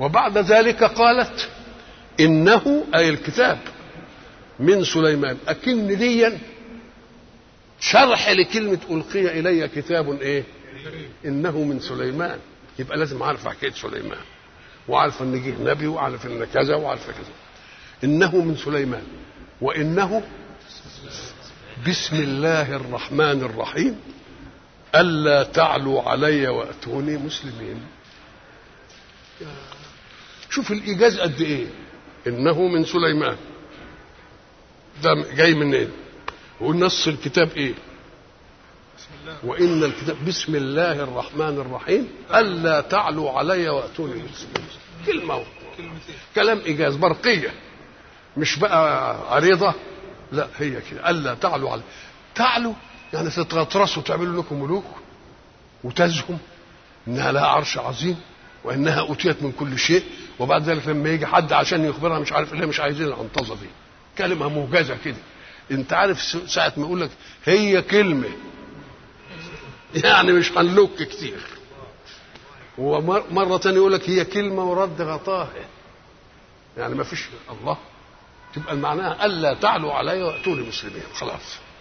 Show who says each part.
Speaker 1: وبعد ذلك قالت انه اي الكتاب من سليمان اكن ديا شرح لكلمه القي الي كتاب ايه انه من سليمان يبقى لازم اعرف حكايه سليمان وعارف ان جه نبي وعارف ان كذا وعارف كذا انه من سليمان وانه بسم الله الرحمن الرحيم الا تعلوا علي واتوني مسلمين شوف الايجاز قد ايه انه من سليمان ده جاي منين إيه؟ ونص الكتاب ايه وان الكتاب بسم الله الرحمن الرحيم الا تعلوا علي واتوني مسلمين كلمه كلام ايجاز برقيه مش بقى عريضه لا هي كده الا تعلوا علي تعلوا يعني تتغطرسوا تعملوا لكم ملوك وتزهم انها لها عرش عظيم وانها اوتيت من كل شيء وبعد ذلك لما يجي حد عشان يخبرها مش عارف ليه مش عايزين العنطزه دي كلمه موجزه كده انت عارف ساعه ما يقول لك هي كلمه يعني مش هنلوك كتير ومره ثانيه يقول لك هي كلمه ورد غطاها يعني ما فيش الله تبقى معناها الا تعلوا علي واتوني مسلمين خلاص